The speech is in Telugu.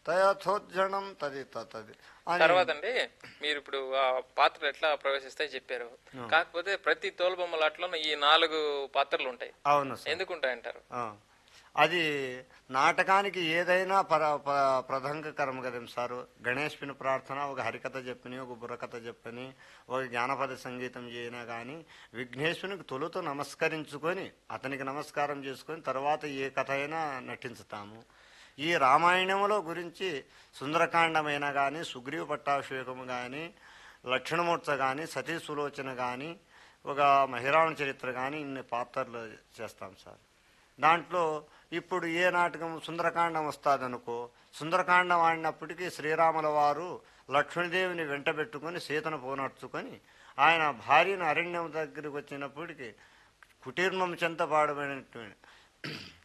తయథోజ్జనం తది తది అని తర్వాత అండి మీరు ఇప్పుడు ఆ పాత్రలు ఎట్లా ప్రవేశిస్తాయి చెప్పారు కాకపోతే ప్రతి తోలుబొమ్మలాట్లోనూ ఈ నాలుగు పాత్రలు ఉంటాయి అవును సార్ ఎందుకు ఉంటాయంటారు ఆ. అది నాటకానికి ఏదైనా పర ప- ప్రదంగకరం కదేం సారు గణేష్పిని ప్రార్థన ఒక హరికథ చెప్పని ఒక బుర్రకథ చెప్పని ఒక జానపద సంగీతం చేయనా కానీ విఘ్నేశ్వరునికి తొలుత నమస్కరించుకొని అతనికి నమస్కారం చేసుకొని తర్వాత ఏ కథ అయినా నటించుతాము ఈ రామాయణంలో గురించి సుందరకాండమైనా కానీ సుగ్రీవ పట్టాభిషేకము కానీ లక్షణమూర్చ కానీ సతీ సులోచన కానీ ఒక మహిరావణ చరిత్ర కానీ ఇన్ని పాత్రలు చేస్తాం సార్ దాంట్లో ఇప్పుడు ఏ నాటకం సుందరకాండం వస్తాదనుకో సుందరకాండం ఆడినప్పటికీ శ్రీరాముల వారు లక్ష్మీదేవిని వెంటబెట్టుకొని సీతను పోనర్చుకొని ఆయన భార్యను అరణ్యం దగ్గరికి వచ్చినప్పటికీ కుటీర్మం చెంత పాడబడినటువంటి